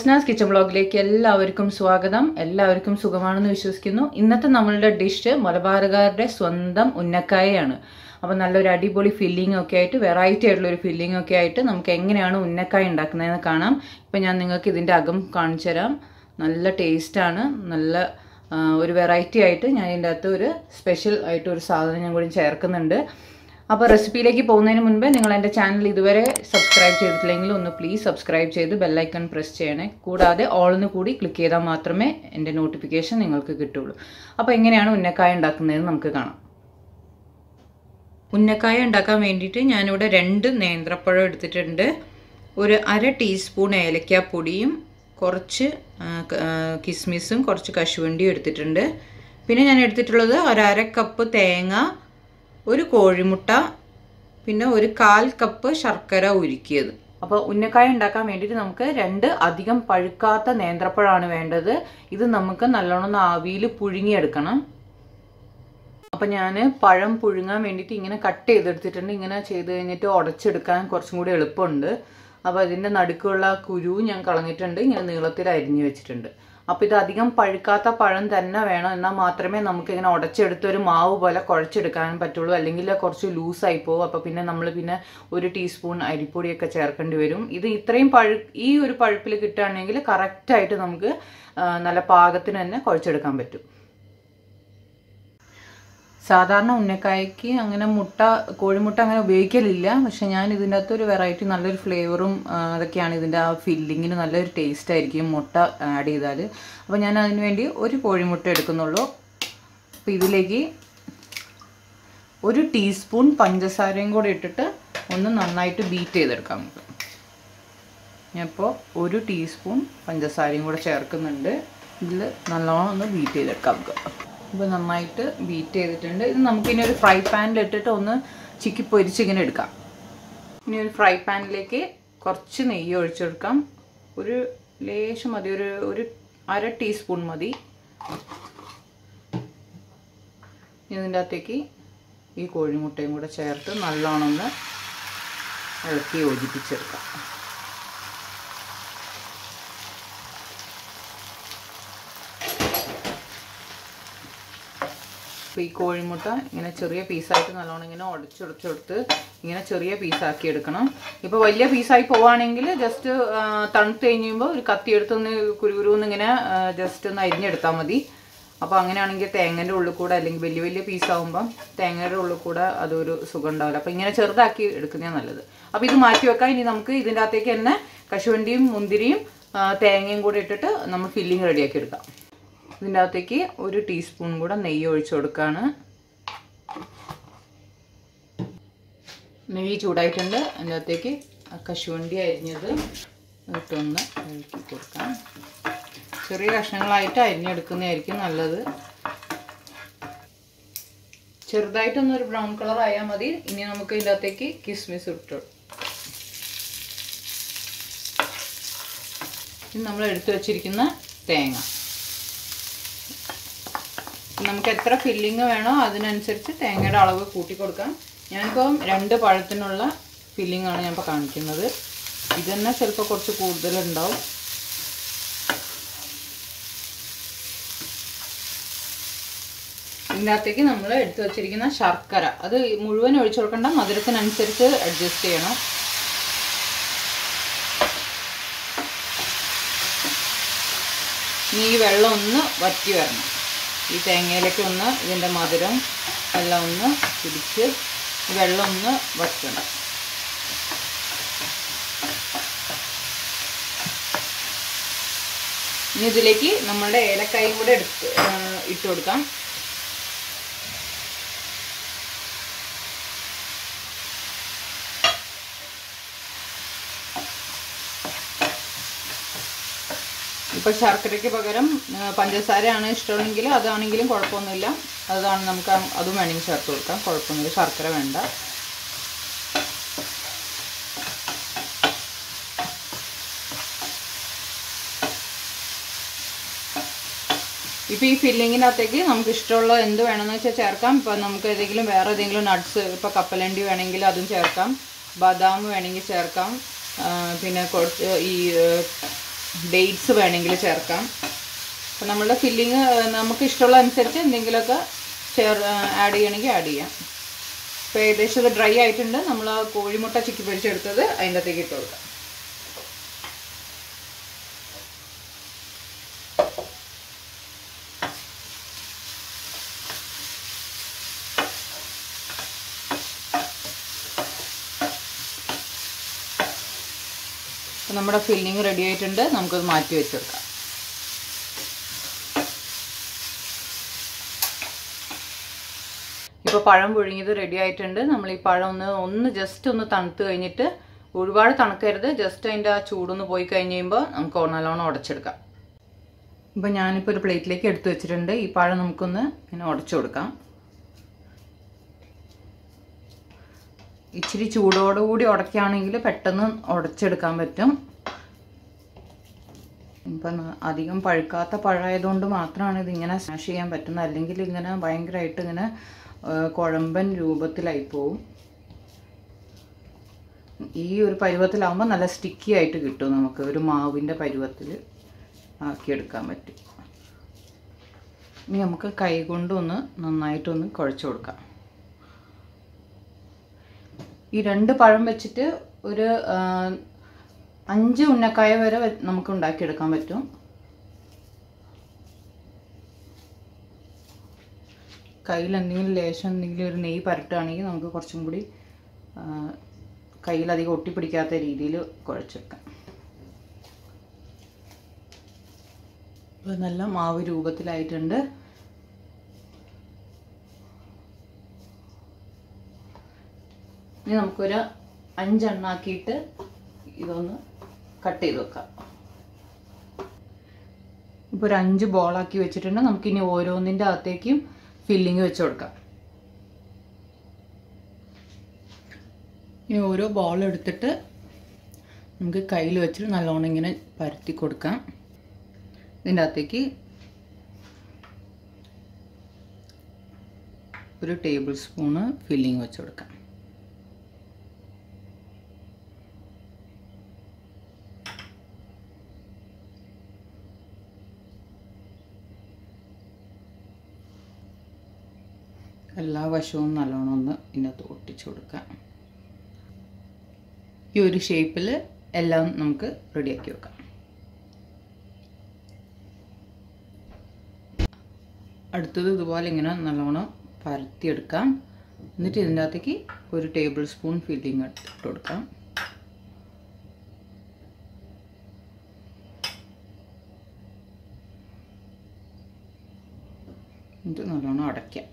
ഫസ്നാസ് kitchen ബ്ലോഗിലേക്ക് എല്ലാവർക്കും സ്വാഗതം എല്ലാവർക്കും സുഖമാണെന്ന് വിശ്വസിക്കുന്നു ഇന്നത്തെ നമ്മളുടെ ഡിഷ് മലബാറുകാരുടെ സ്വന്തം ഉന്നക്കായയാണ് അപ്പോൾ നല്ലൊരു അടിപൊളി ഫില്ലിംഗ് ഒക്കെ ആയിട്ട് വെറൈറ്റി ആയിട്ടുള്ള ഒരു ഫില്ലിംഗ് ഒക്കെ ആയിട്ട് നമുക്ക് എങ്ങനെയാണ് ഉന്നക്കായ ഉണ്ടാക്കുന്നതെന്ന് കാണാം ഇപ്പം ഞാൻ നിങ്ങൾക്ക് ഇതിൻ്റെ അകം കാണിച്ചു തരാം നല്ല ടേസ്റ്റാണ് നല്ല ആ, ഒരു വെറൈറ്റി ആയിട്ട് ഞാൻ ഇതിൻ്റെ അകത്ത് ഒരു സ്പെഷ്യൽ ആയിട്ട് ഒരു സാധനം ഞാൻ കൂടി ചേർക്കുന്നുണ്ട് അപ്പോൾ റെസിപ്പിയിലേക്ക് പോകുന്നതിന് മുൻപേ നിങ്ങൾ എൻ്റെ ചാനൽ ഇതുവരെ സബ്സ്ക്രൈബ് ചെയ്തിട്ടില്ലെങ്കിൽ ഒന്ന് പ്ലീസ് സബ്സ്ക്രൈബ് ചെയ്ത് ബെല്ലൈക്കൺ പ്രസ് ചെയ്യണേ കൂടാതെ ഓൾന്ന് കൂടി ക്ലിക്ക് ചെയ്താൽ മാത്രമേ എൻ്റെ നോട്ടിഫിക്കേഷൻ നിങ്ങൾക്ക് കിട്ടുള്ളൂ അപ്പോൾ എങ്ങനെയാണ് ഉന്നക്കായ ഉണ്ടാക്കുന്നതെന്ന് നമുക്ക് കാണാം ഉന്നക്കായ ഉണ്ടാക്കാൻ വേണ്ടിയിട്ട് ഞാനിവിടെ രണ്ട് നേന്ത്രപ്പഴം എടുത്തിട്ടുണ്ട് ഒരു അര ടീസ്പൂൺ ഏലക്കാപ്പൊടിയും കുറച്ച് ആ, ക- ആ, കിസ്മിസും കുറച്ച് കശുവണ്ടിയും എടുത്തിട്ടുണ്ട് പിന്നെ ഞാൻ എടുത്തിട്ടുള്ളത് ഒരു അര കപ്പ് തേങ്ങ ഒരു കോഴിമുട്ട പിന്നെ ഒരു കാൽ കപ്പ് ശർക്കര ഉരുക്കിയത് അപ്പോൾ ഉന്നക്കായ ഉണ്ടാക്കാൻ വേണ്ടിയിട്ട് നമുക്ക് രണ്ട് അധികം പഴുക്കാത്ത നേന്ത്രപ്പഴമാണ് വേണ്ടത് ഇത് നമുക്ക് നല്ലോണം ഒന്ന് ആവിയിൽ പുഴുങ്ങിയെടുക്കണം അപ്പം ഞാൻ പഴം പുഴുങ്ങാൻ വേണ്ടിയിട്ട് ഇങ്ങനെ കട്ട് ചെയ്തെടുത്തിട്ടുണ്ട് ഇങ്ങനെ ചെയ്ത് കഴിഞ്ഞിട്ട് ഉടച്ചെടുക്കാൻ കുറച്ചും കൂടി എളുപ്പമുണ്ട് അപ്പോൾ അതിൻ്റെ നടുക്കുള്ള കുരു ഞാൻ കളഞ്ഞിട്ടുണ്ട് ഇങ്ങനെ നീളത്തിൽ അരിഞ്ഞു വെച്ചിട്ടുണ്ട് അപ്പോൾ ഇത് അധികം പഴുക്കാത്ത പഴം തന്നെ വേണം എന്നാൽ മാത്രമേ നമുക്ക് ഇങ്ങനെ ഉടച്ചെടുത്ത് ഒരു മാവ് പോലെ കുഴച്ചെടുക്കാൻ പറ്റുള്ളൂ അല്ലെങ്കിൽ കുറച്ച് ലൂസായി പോകും അപ്പോൾ പിന്നെ നമ്മൾ പിന്നെ ഒരു ടീസ്പൂൺ അരിപ്പൊടിയൊക്കെ ചേർക്കേണ്ടി വരും ഇത് ഇത്രയും പഴു ഈ ഒരു പഴുപ്പിൽ കിട്ടുകയാണെങ്കിൽ കറക്റ്റായിട്ട് നമുക്ക് ആ, നല്ല പാകത്തിന് തന്നെ കുഴച്ചെടുക്കാൻ പറ്റും സാധാരണ ഉന്നക്കായക്ക് അങ്ങനെ മുട്ട കോഴിമുട്ട അങ്ങനെ ഉപയോഗിക്കലില്ല പക്ഷെ ഞാൻ ഇതിൻ്റെ അകത്ത് ഒരു വെറൈറ്റി നല്ലൊരു ഫ്ലേവറും ആ, അതൊക്കെയാണ് ഇതിൻ്റെ ആ ഫില്ലിങ്ങിന് നല്ലൊരു ടേസ്റ്റ് ആയിരിക്കും മുട്ട ആഡ് ചെയ്താൽ അപ്പോൾ ഞാൻ അതിന് വേണ്ടി ഒരു കോഴിമുട്ട എടുക്കുന്നുള്ളൂ അപ്പോൾ ഇതിലേക്ക് ഒരു ടീസ്പൂൺ പഞ്ചസാരയും കൂടെ ഇട്ടിട്ട് ഒന്ന് നന്നായിട്ട് ബീറ്റ് ചെയ്തെടുക്കാം നമുക്ക് ഞാനിപ്പോൾ ഒരു ടീസ്പൂൺ പഞ്ചസാരയും കൂടെ ചേർക്കുന്നുണ്ട് ഇതിൽ നല്ലോണം ഒന്ന് ബീറ്റ് ചെയ്തെടുക്കാം നമുക്ക് ഇപ്പോൾ നന്നായിട്ട് ബീറ്റ് ചെയ്തിട്ടുണ്ട് ഇത് നമുക്കിനി ഒരു ഫ്രൈ പാനിൽ ഇട്ടിട്ട് ഒന്ന് ചിക്കി പൊരിച്ച് ഇങ്ങനെ എടുക്കാം ഇനി ഒരു ഫ്രൈ പാനിലേക്ക് കുറച്ച് നെയ്യ് ഒഴിച്ചെടുക്കാം ഒരു ലേശം മതി ഒരു ഒരു അര ടീസ്പൂൺ മതി ഇതിൻ്റെ അകത്തേക്ക് ഈ കോഴിമുട്ടയും കൂടെ ചേർത്ത് നല്ലോണം ഒന്ന് ഇളക്കി യോജിപ്പിച്ചെടുക്കാം അപ്പോൾ ഈ കോഴിമുട്ട ഇങ്ങനെ ചെറിയ പീസായിട്ട് നല്ലോണം ഇങ്ങനെ ഉടച്ചുടച്ചെടുത്ത് ഇങ്ങനെ ചെറിയ പീസാക്കി എടുക്കണം ഇപ്പോൾ വലിയ പീസായി പോവുകയാണെങ്കിൽ ജസ്റ്റ് തണുത്ത് കഴിയുമ്പോൾ ഒരു കത്തി എടുത്തൊന്ന് കുരുകുരുന്ന് ഇങ്ങനെ ജസ്റ്റ് ഒന്ന് അരിഞ്ഞെടുത്താൽ മതി അപ്പോൾ അങ്ങനെയാണെങ്കിൽ തേങ്ങൻ്റെ ഉള്ളിൽ കൂടെ അല്ലെങ്കിൽ വലിയ വലിയ പീസാകുമ്പം തേങ്ങയുടെ ഉള്ളിൽ കൂടെ അതൊരു സുഖം ഉണ്ടാവില്ല അപ്പോൾ ഇങ്ങനെ ചെറുതാക്കി എടുക്കുന്നതാണ് നല്ലത് അപ്പോൾ ഇത് മാറ്റി വെക്കാം ഇനി നമുക്ക് ഇതിൻ്റെ അകത്തേക്ക് തന്നെ കശുവണ്ടിയും മുന്തിരിയും ആ, തേങ്ങയും കൂടെ ഇട്ടിട്ട് നമ്മൾ ഫില്ലിങ് റെഡിയാക്കി എടുക്കാം ഇതിൻ്റെ അകത്തേക്ക് ഒരു ടീസ്പൂൺ കൂടെ നെയ്യ് ഒഴിച്ചു കൊടുക്കുകയാണ് നെയ്യ് ചൂടായിട്ടുണ്ട് അതിൻ്റെ അകത്തേക്ക് ആ കശുവണ്ടി അരിഞ്ഞത് ഇട്ടൊന്ന് ഇളക്കി കൊടുക്കാം ചെറിയ കഷ്ണങ്ങളായിട്ട് അരിഞ്ഞെടുക്കുന്നതായിരിക്കും നല്ലത് ചെറുതായിട്ടൊന്ന് ഒരു ബ്രൗൺ കളർ ആയാൽ മതി ഇനി നമുക്ക് ഇതിൻ്റെ അകത്തേക്ക് കിസ്മിസ് ഇട്ടു ഇനി നമ്മൾ എടുത്തു വച്ചിരിക്കുന്ന തേങ്ങ നമുക്ക് എത്ര ഫില്ലിങ് വേണോ അതിനനുസരിച്ച് തേങ്ങയുടെ അളവ് കൂട്ടി കൊടുക്കാം ഞാനിപ്പോൾ രണ്ട് പഴത്തിനുള്ള ഫില്ലിംഗ് ആണ് ഞാനിപ്പോൾ കാണിക്കുന്നത് ഇത് തന്നെ ചിലപ്പോൾ കുറച്ച് കൂടുതലുണ്ടാവും ഇതിൻ്റെ അകത്തേക്ക് നമ്മൾ എടുത്തു വച്ചിരിക്കുന്ന ശർക്കര അത് മുഴുവൻ ഒഴിച്ചു കൊടുക്കേണ്ട മധുരത്തിനനുസരിച്ച് അഡ്ജസ്റ്റ് ചെയ്യണം ഇനി ഈ വെള്ളം ഒന്ന് വറ്റി വരണം ഈ തേങ്ങയിലേക്ക് ഒന്ന് ഇതിൻ്റെ മധുരം എല്ലാം ഒന്ന് പിടിച്ച് ഈ വെള്ളം ഒന്ന് വറ്റണം ഇനി ഇതിലേക്ക് നമ്മളുടെ ഏലക്കായും കൂടെ എടുത്ത് ആ, ഇട്ട് കൊടുക്കാം ഇപ്പോൾ ശർക്കരയ്ക്ക് പകരം ആ, പഞ്ചസാരയാണ് ഇഷ്ടമെങ്കിൽ അതാണെങ്കിലും കുഴപ്പമൊന്നുമില്ല അതാണ് നമുക്ക് ആ- അതും വേണമെങ്കിൽ ചേർത്ത് കൊടുക്കാം കുഴപ്പമൊന്നുമില്ല ശർക്കര വേണ്ട ഇപ്പോൾ ഈ ഫില്ലിങ്ങിനകത്തേക്ക് നമുക്ക് ഇഷ്ടമുള്ള എന്ത് വേണമെന്ന് വെച്ചാൽ ചേർക്കാം ഇപ്പോൾ നമുക്ക് ഏതെങ്കിലും വേറെ ഏതെങ്കിലും നട്ട്സ് ഇപ്പോൾ കപ്പലണ്ടി വേണമെങ്കിൽ അതും ചേർക്കാം ബദാം വേണമെങ്കിൽ ചേർക്കാം ആ, പിന്നെ കുറച്ച് ഈ ഡേറ്റ്സ് വേണമെങ്കിൽ ചേർക്കാം അപ്പം നമ്മളുടെ ഫില്ലിങ് നമുക്ക് ഇഷ്ടമുള്ള അനുസരിച്ച് എന്തെങ്കിലുമൊക്കെ ചേർ ആഡ് ചെയ്യണമെങ്കിൽ ആഡ് ചെയ്യാം ഇപ്പോൾ ഏകദേശം ഇത് ഡ്രൈ ആയിട്ടുണ്ട് നമ്മൾ ആ കോഴിമുട്ട ചിക്കി പൊരിച്ചെടുത്തത് അതിൻ്റെ അകത്തേക്ക് ഇട്ട് കൊടുക്കാം അപ്പം നമ്മുടെ ഫില്ലിങ് റെഡി ആയിട്ടുണ്ട് നമുക്കത് മാറ്റി വെച്ചെടുക്കാം ഇപ്പോൾ പഴം പുഴുങ്ങിയത് റെഡി ആയിട്ടുണ്ട് നമ്മൾ ഈ പഴം ഒന്ന് ഒന്ന് ജസ്റ്റ് ഒന്ന് തണുത്ത് കഴിഞ്ഞിട്ട് ഒരുപാട് തണുക്കരുത് ജസ്റ്റ് അതിൻ്റെ ആ ചൂടൊന്ന് പോയി കഴിഞ്ഞ് കഴിയുമ്പോൾ നമുക്ക് നല്ലോണം ഉടച്ചെടുക്കാം ഇപ്പം ഞാനിപ്പോൾ ഒരു പ്ലേറ്റിലേക്ക് എടുത്തു വെച്ചിട്ടുണ്ട് ഈ പഴം നമുക്കൊന്ന് ഇങ്ങനെ ഉടച്ചു കൊടുക്കാം ഇച്ചിരി ചൂടോടുകൂടി ഉടക്കുകയാണെങ്കിൽ പെട്ടെന്ന് ഉടച്ചെടുക്കാൻ പറ്റും ഇപ്പം അധികം പഴുക്കാത്ത പഴമായതുകൊണ്ട് മാത്രമാണ് ഇതിങ്ങനെ സ്മാഷ് ചെയ്യാൻ പറ്റുന്നത് അല്ലെങ്കിൽ ഇങ്ങനെ ഭയങ്കരമായിട്ട് ഇങ്ങനെ കുഴമ്പൻ രൂപത്തിലായി പോവും ഈ ഒരു പരുവത്തിലാവുമ്പോൾ നല്ല സ്റ്റിക്കി ആയിട്ട് കിട്ടും നമുക്ക് ഒരു മാവിൻ്റെ പരുവത്തിൽ ആക്കിയെടുക്കാൻ പറ്റും ഇനി നമുക്ക് കൈ കൊണ്ടൊന്ന് നന്നായിട്ടൊന്ന് കുഴച്ച് കൊടുക്കാം ഈ രണ്ട് പഴം വെച്ചിട്ട് ഒരു അഞ്ച് ഉന്നക്കായ വരെ നമുക്ക് ഉണ്ടാക്കിയെടുക്കാൻ പറ്റും കയ്യിൽ എന്തെങ്കിലും ലേശം എന്തെങ്കിലും ഒരു നെയ്യ് പരട്ടുകയാണെങ്കിൽ നമുക്ക് കുറച്ചും കൂടി കയ്യിലധികം ഒട്ടിപ്പിടിക്കാത്ത രീതിയിൽ കുഴച്ചെടുക്കാം നല്ല മാവ് രൂപത്തിലായിട്ടുണ്ട് ഇനി നമുക്കൊരു അഞ്ചെണ്ണാക്കിയിട്ട് ഇതൊന്ന് കട്ട് ചെയ്ത് വെക്കാം ഇപ്പോൾ ഒരു അഞ്ച് ബോളാക്കി വെച്ചിട്ടുണ്ട് നമുക്കിനി ഓരോന്നിൻ്റെ അകത്തേക്കും ഫില്ലിങ് വെച്ച് കൊടുക്കാം ഇനി ഓരോ ബോൾ എടുത്തിട്ട് നമുക്ക് കയ്യിൽ വെച്ചിട്ട് നല്ലോണം ഇങ്ങനെ പരത്തി കൊടുക്കാം ഇതിൻ്റെ അകത്തേക്ക് ഒരു ടേബിൾ സ്പൂണ് ഫില്ലിങ് വെച്ച് കൊടുക്കാം എല്ലാ വശവും നല്ലോണം ഒന്ന് ഇതിനകത്ത് ഒട്ടിച്ചു കൊടുക്കാം ഈ ഒരു ഷേപ്പിൽ എല്ലാം നമുക്ക് റെഡിയാക്കി വെക്കാം അടുത്തത് ഇതുപോലെ ഇങ്ങനെ നല്ലോണം പരത്തിയെടുക്കാം എന്നിട്ട് ഇതിൻ്റെ അകത്തേക്ക് ഒരു ടേബിൾ സ്പൂൺ ഫില്ലിങ് ഇട്ട് കൊടുക്കാം എന്നിട്ട് നല്ലോണം അടയ്ക്കാം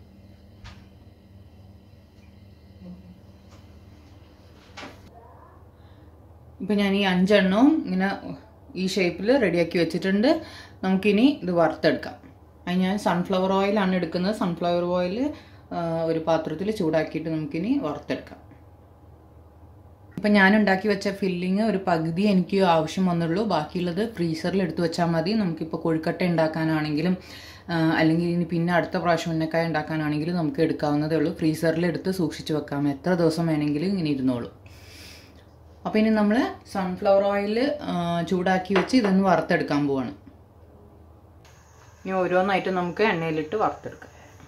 ഇപ്പം ഞാൻ ഈ അഞ്ചെണ്ണവും ഇങ്ങനെ ഈ ഷേപ്പിൽ റെഡിയാക്കി വെച്ചിട്ടുണ്ട് നമുക്കിനി ഇത് വറുത്തെടുക്കാം അത് ഞാൻ സൺഫ്ലവർ ഓയിലാണ് എടുക്കുന്നത് സൺഫ്ലവർ ഓയിൽ ഒരു പാത്രത്തിൽ ചൂടാക്കിയിട്ട് നമുക്കിനി വറുത്തെടുക്കാം ഇപ്പം ഞാൻ ഉണ്ടാക്കി വെച്ച ഫില്ലിങ് ഒരു പകുതി എനിക്ക് ആവശ്യം വന്നുള്ളൂ ബാക്കിയുള്ളത് ഫ്രീസറിൽ എടുത്തു വെച്ചാൽ മതി നമുക്കിപ്പോൾ കൊഴുക്കട്ട ഉണ്ടാക്കാനാണെങ്കിലും അല്ലെങ്കിൽ ഇനി പിന്നെ അടുത്ത പ്രാവശ്യം ഉന്നക്കായ ഉണ്ടാക്കാനാണെങ്കിലും നമുക്ക് എടുക്കാവുന്നതേ ഉള്ളൂ ഫ്രീസറിൽ എടുത്ത് സൂക്ഷിച്ച് വെക്കാം എത്ര ദിവസം വേണമെങ്കിലും ഇങ്ങനെ ഇരുന്നോളൂ അപ്പോൾ ഇനി നമ്മൾ സൺഫ്ലവർ ഓയിൽ ചൂടാക്കി വെച്ച് ഇതൊന്ന് വറുത്തെടുക്കാൻ പോവാണ് ഇനി ഓരോന്നായിട്ട് നമുക്ക് എണ്ണയിലിട്ട് വറുത്തെടുക്കാം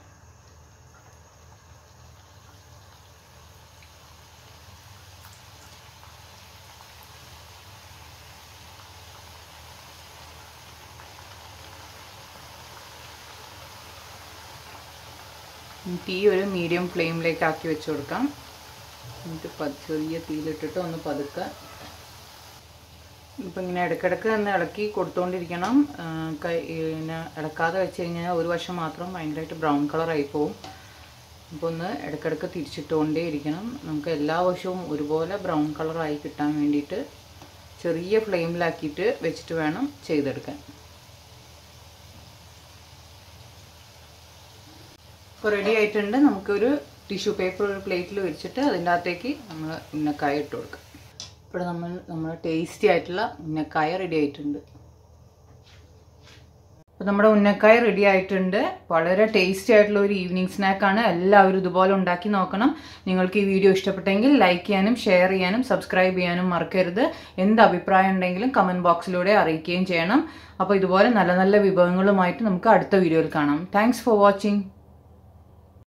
തീ ഒരു മീഡിയം ഫ്ലെയിമിലേക്ക് ആക്കി വെച്ച് കൊടുക്കാം എന്നിട്ട് പത് ചെറിയ തീയിലിട്ടിട്ട് ഒന്ന് പതുക്കെ ഇപ്പം ഇങ്ങനെ ഇടയ്ക്കിടയ്ക്ക് ഒന്ന് ഇളക്കി കൊടുത്തുകൊണ്ടിരിക്കണം കൈ പിന്നെ ഇളക്കാതെ വെച്ച് കഴിഞ്ഞാൽ ഒരു വശം മാത്രം ഭയങ്കരമായിട്ട് ബ്രൗൺ കളറായി പോവും അപ്പോൾ ഒന്ന് ഇടയ്ക്കിടയ്ക്ക് തിരിച്ചിട്ടുകൊണ്ടേ ഇരിക്കണം നമുക്ക് എല്ലാ വശവും ഒരുപോലെ ബ്രൗൺ കളറായി കിട്ടാൻ വേണ്ടിയിട്ട് ചെറിയ ഫ്ലെയിമിലാക്കിയിട്ട് വെച്ചിട്ട് വേണം ചെയ്തെടുക്കാൻ ഇപ്പോൾ റെഡി ആയിട്ടുണ്ട് നമുക്കൊരു ടിഷ്യൂ പേപ്പർ ഒരു പ്ലേറ്റിൽ വെച്ചിട്ട് അതിൻ്റെ അകത്തേക്ക് നമ്മൾ ഉന്നക്കായ ഇട്ട് കൊടുക്കാം ഇപ്പോൾ നമ്മൾ നമ്മൾ ടേസ്റ്റി ആയിട്ടുള്ള ഉന്നക്കായ റെഡി ആയിട്ടുണ്ട് അപ്പോൾ നമ്മുടെ ഉന്നക്കായ റെഡി ആയിട്ടുണ്ട് വളരെ ടേസ്റ്റി ആയിട്ടുള്ള ഒരു ഈവനിങ് സ്നാക്കാണ് എല്ലാവരും ഇതുപോലെ ഉണ്ടാക്കി നോക്കണം നിങ്ങൾക്ക് ഈ വീഡിയോ ഇഷ്ടപ്പെട്ടെങ്കിൽ ലൈക്ക് ചെയ്യാനും ഷെയർ ചെയ്യാനും സബ്സ്ക്രൈബ് ചെയ്യാനും മറക്കരുത് എന്ത് അഭിപ്രായം ഉണ്ടെങ്കിലും കമൻറ്റ് ബോക്സിലൂടെ അറിയിക്കുകയും ചെയ്യണം അപ്പോൾ ഇതുപോലെ നല്ല നല്ല വിഭവങ്ങളുമായിട്ട് നമുക്ക് അടുത്ത വീഡിയോയിൽ കാണാം താങ്ക്സ് ഫോർ വാച്ചിങ്